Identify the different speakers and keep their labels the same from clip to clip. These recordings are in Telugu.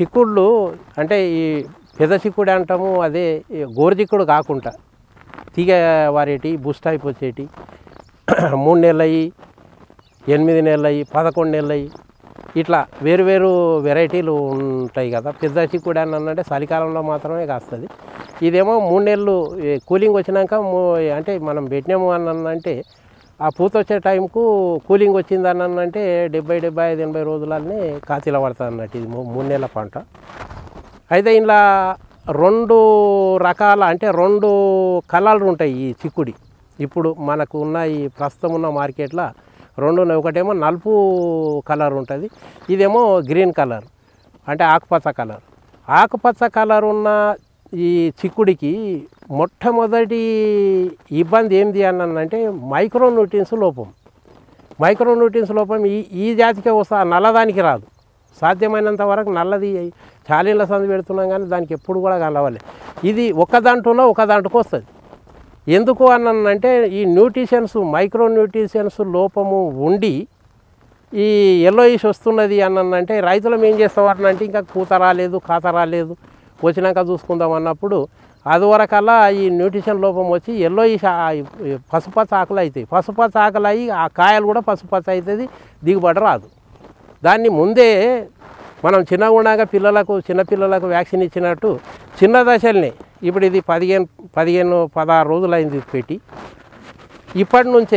Speaker 1: చిక్కుళ్ళు అంటే ఈ పెద్ద చిక్కుడు అంటాము అదే ఈ గోరు చిక్కుడు కాకుండా తీగ వారేటి బుష్ టైప్ వచ్చేటి మూడు నెలలు అయ్యి ఎనిమిది నెలలు అయ్యి పదకొండు నెలలు అయ్యి ఇట్లా వేరు వేరు వెరైటీలు ఉంటాయి కదా పెద్ద చిక్కుడు అని అంటే చలికాలంలో మాత్రమే కాస్తుంది ఇదేమో మూడు నెలలు ఈ కూలింగ్ వచ్చినాక మూ- అంటే మనం పెట్టినాము అని అంటే ఆ పూత వచ్చే టైంకు కూలింగ్ వచ్చింది అని అంటే డెబ్బై డెబ్బై ఐదు ఎనభై రోజులనే కాతీల పడుతుంది అన్నట్టు ఇది మూ- మూడు నెలల పంట అయితే ఇలా రెండు రకాల అంటే రెండు కలర్లు ఉంటాయి ఈ చిక్కుడి ఇప్పుడు మనకు ఉన్న ఈ ప్రస్తుతం ఉన్న మార్కెట్లో రెండు ఉన్నాయి ఒకటేమో నలుపు కలర్ ఉంటుంది ఇదేమో గ్రీన్ కలర్ అంటే ఆకుపచ్చ కలర్ ఆకుపచ్చ కలర్ ఉన్న ఈ చిక్కుడికి మొట్టమొదటి ఇబ్బంది ఏంది అని అంటే మైక్రో న్యూట్రియన్స్ లోపం మైక్రో న్యూట్రియన్స్ లోపం ఈ ఈ జాతికే వస్తా నల్లదానికి రాదు సాధ్యమైనంత వరకు నల్లది చాలీళ్ళ సంది పెడుతున్నాం కానీ దానికి ఎప్పుడు కూడా కలవాలి ఇది ఒక దాంట్లోనో ఒక దాంట్లోకి వస్తుంది ఎందుకు అనంటే ఈ న్యూట్రిషన్స్ మైక్రో న్యూట్రిషన్స్ లోపము ఉండి ఈ ఎల్లోయిష్ వస్తున్నది అనంటే రైతులం ఏం చేస్తామనంటే ఇంకా కూత రాలేదు కాత రాలేదు వచ్చినాక చూసుకుందాం అన్నప్పుడు అదివరకల్లా ఈ న్యూట్రిషన్ లోపం వచ్చి ఎల్లోయిష్ పసుపచ్చ ఆకులు అవుతాయి పసుపచ్చ ఆకులు అయ్యి ఆ కాయలు కూడా పసుపచ్చ అవుతుంది దిగుబడి రాదు దాన్ని ముందే మనం చిన్నగా ఉండగా పిల్లలకు చిన్నపిల్లలకు వ్యాక్సిన్ ఇచ్చినట్టు చిన్న దశల్ని ఇప్పుడు ఇది పదిహేను పదిహేను పదహారు రోజులు అయింది ఇది పెట్టి ఇప్పటి నుంచే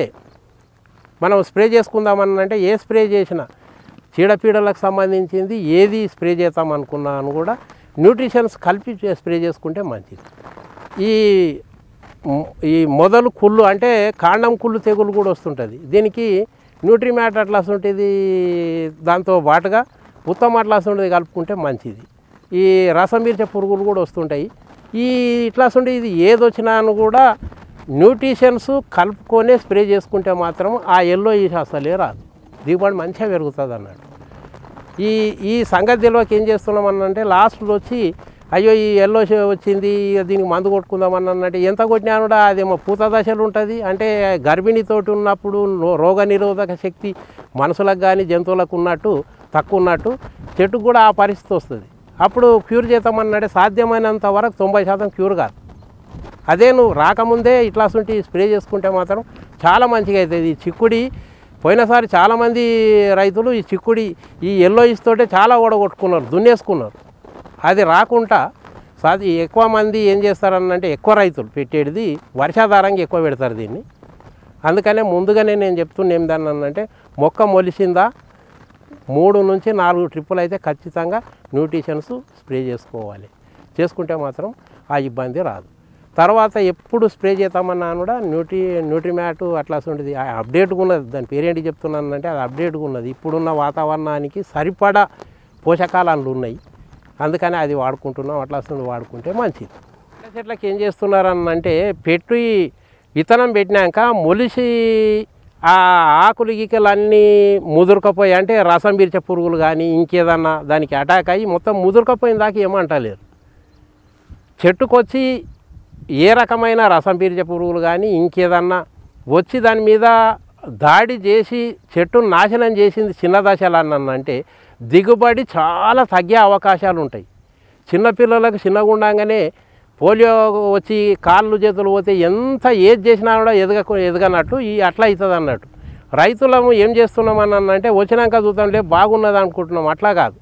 Speaker 1: మనం స్ప్రే చేసుకుందామని అంటే ఏ స్ప్రే చేసినా చీడపీడలకు సంబంధించింది ఏది స్ప్రే చేద్దాం అనుకున్నాను కూడా న్యూట్రిషన్స్ కలిపి చే- స్ప్రే చేసుకుంటే మంచిది ఈ మ్- ఈ మొదలు కుళ్ళు అంటే కాండం కుళ్ళు తెగులు కూడా వస్తుంటుంది దీనికి న్యూట్రిమ్యాట్ అట్లాస్ ఉంటుంది దాంతో పాటుగా ఉత్తమ అట్లాస్ ఉంటుంది కలుపుకుంటే మంచిది ఈ రసం పీల్చే పురుగులు కూడా వస్తుంటాయి ఈ ఇట్లాస్ ఉంటే ఇది ఏది వచ్చినా కూడా న్యూట్రిషన్స్ కలుపుకొనే స్ప్రే చేసుకుంటే మాత్రం ఆ ఎల్లో ఈ అసలే రాదు దిగుబడి మంచిగా పెరుగుతుంది అన్నట్టు ఈ ఈ సంగతి తెలియక ఏం చేస్తున్నాం అనంటే లాస్ట్లో వచ్చి అయ్యో ఈ ఎల్లో వచ్చింది ఇక దీనికి మందు కొట్టుకుందాం అని అన్నట్టు ఎంత కొట్టినా కూడా అదేమో పూత దశలు ఉంటుంది అంటే గర్భిణితోటి ఉన్నప్పుడు రో- రోగ నిరోధక శక్తి మనుషులకు కానీ జంతువులకు ఉన్నట్టు తక్కువ ఉన్నట్టు చెట్టుకు కూడా ఆ పరిస్థితి వస్తుంది అప్పుడు క్యూర్ చేద్దామన్నాడే సాధ్యమైనంత వరకు తొంభై శాతం క్యూర్ కాదు అదే నువ్వు రాకముందే ఇట్లా ఉంటే స్ప్రే చేసుకుంటే మాత్రం చాలా మంచిగా అవుతుంది ఈ చిక్కుడి పోయినసారి చాలామంది రైతులు ఈ చిక్కుడి ఈ ఎల్లో తోటే చాలా ఓడగొట్టుకున్నారు దున్నేసుకున్నారు అది రాకుండా సాధి ఎక్కువ మంది ఏం చేస్తారనంటే ఎక్కువ రైతులు పెట్టేది వర్షాధారంగా ఎక్కువ పెడతారు దీన్ని అందుకనే ముందుగానే నేను చెప్తున్నా ఏం దాన్ని అంటే మొక్క మొలిసిందా మూడు నుంచి నాలుగు ట్రిప్పులు అయితే ఖచ్చితంగా న్యూట్రిషన్స్ స్ప్రే చేసుకోవాలి చేసుకుంటే మాత్రం ఆ ఇబ్బంది రాదు తర్వాత ఎప్పుడు స్ప్రే చేద్దామన్నా కూడా న్యూట్రి న్యూట్రిమ్యాట్ అట్లా ఉంటుంది ఆ అప్డేట్గా ఉన్నది దాని పేరేంటి చెప్తున్నానంటే అది అప్డేట్గా ఉన్నది ఇప్పుడున్న వాతావరణానికి సరిపడా పోషకాలు ఉన్నాయి అందుకని అది వాడుకుంటున్నాం అట్లా వాడుకుంటే మంచిది పండ్ల చెట్లకి ఏం చేస్తున్నారనంటే పెట్టి విత్తనం పెట్టినాక మొలిసి ఆ ఆకులు గీకలు అన్నీ ముదురుకపోయి అంటే రసం పీల్చే పురుగులు కానీ ఇంకేదన్నా దానికి అటాక్ అయ్యి మొత్తం ముదురుకపోయిన దాకా ఏమంటలేరు చెట్టుకొచ్చి ఏ రకమైన రసం పీల్చే పురుగులు కానీ ఇంకేదన్నా వచ్చి దాని మీద దాడి చేసి చెట్టును నాశనం చేసింది చిన్న దశలు అన్నంటే దిగుబడి చాలా తగ్గే అవకాశాలు ఉంటాయి చిన్నపిల్లలకు చిన్నగా ఉండంగానే పోలియో వచ్చి కాళ్ళు చేతులు పోతే ఎంత ఏది చేసినా కూడా ఎదగ ఎదగనట్టు ఈ అట్లా అవుతుంది అన్నట్టు రైతులము ఏం చేస్తున్నాం అని అంటే వచ్చినాక చూద్దాంలే బాగున్నది అనుకుంటున్నాం అట్లా కాదు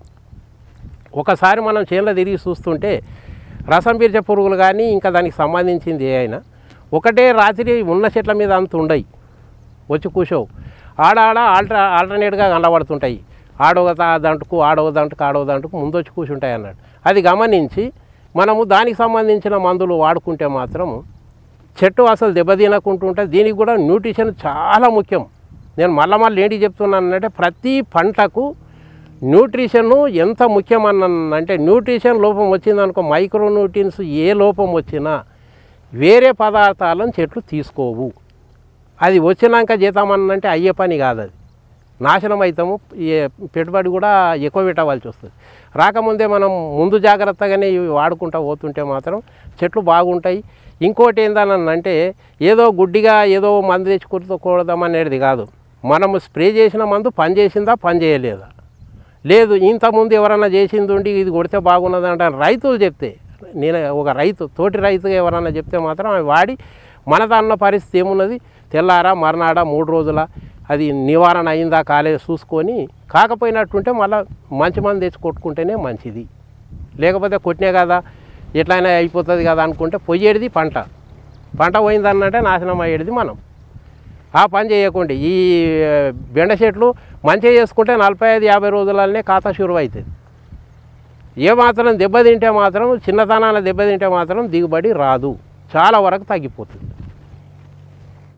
Speaker 1: ఒకసారి మనం చేనులో తిరిగి చూస్తుంటే రసం పీల్చే పురుగులు కానీ ఇంకా దానికి సంబంధించింది ఏ అయినా ఒకటే రాత్రి ఉన్న చెట్ల మీద అంత ఉండయి వచ్చి కూర్చోవు ఆడ ఆడ ఆల్టర్ ఆల్టర్నేట్గా కనబడుతుంటాయి ఆడవ దా- దాంట్కు ఆడవ దాంట్కు ఆడవ దాంట్కు ముందు వచ్చి కూర్చుంటాయి అన్నాడు అది గమనించి మనము దానికి సంబంధించిన మందులు వాడుకుంటే మాత్రం చెట్టు అసలు దెబ్బతినకుంటుంటే దీనికి కూడా న్యూట్రిషన్ చాలా ముఖ్యం నేను మళ్ళా మళ్ళీ ఏంటి చెప్తున్నానంటే ప్రతి పంటకు న్యూట్రిషన్ ఎంత ముఖ్యమన్నానంటే న్యూట్రిషన్ లోపం వచ్చిందనుకో మైక్రో న్యూట్రియన్స్ ఏ లోపం వచ్చినా వేరే పదార్థాలను చెట్లు తీసుకోవు అది వచ్చినాక చేద్దామనంటే అయ్యే పని కాదు అది నాశనం అవుతాము ఈ పెట్టుబడి కూడా ఎక్కువ పెట్టవలసి వస్తుంది రాకముందే మనం ముందు జాగ్రత్తగానే ఇవి వాడుకుంటూ పోతుంటే మాత్రం చెట్లు బాగుంటాయి ఇంకోటి ఏందనంటే ఏదో గుడ్డిగా ఏదో మందు తెచ్చుకూడదామనేది కాదు మనము స్ప్రే చేసిన మందు పని చేసిందా పని చేయలేదా లేదు ఇంతకుముందు ఎవరన్నా చేసింది ఉండి ఇది కొడితే బాగున్నది అంటే రైతులు చెప్తే నేను ఒక రైతు తోటి రైతుగా ఎవరన్నా చెప్తే మాత్రం అవి వాడి మన దాన్న పరిస్థితి ఏమున్నది తెల్లారా మర్నాడ మూడు రోజుల అది నివారణ అయిందా కాలేదు చూసుకొని కాకపోయినట్టుంటే మళ్ళీ మంచి మంది తెచ్చి కొట్టుకుంటేనే మంచిది లేకపోతే కొట్టినే కదా ఎట్లయినా అయిపోతుంది కదా అనుకుంటే పొయ్యేది పంట పంట పోయిందన్నంటే నాశనం అయ్యేది మనం ఆ పని చేయకుండా ఈ ఆ, బెండ చెట్లు మంచిగా చేసుకుంటే నలభై ఐదు యాభై రోజులనే ఖాతా షురు అవుతుంది ఏ మాత్రం దెబ్బతింటే మాత్రం చిన్నతనాన దెబ్బతింటే మాత్రం దిగుబడి రాదు చాలా వరకు తగ్గిపోతుంది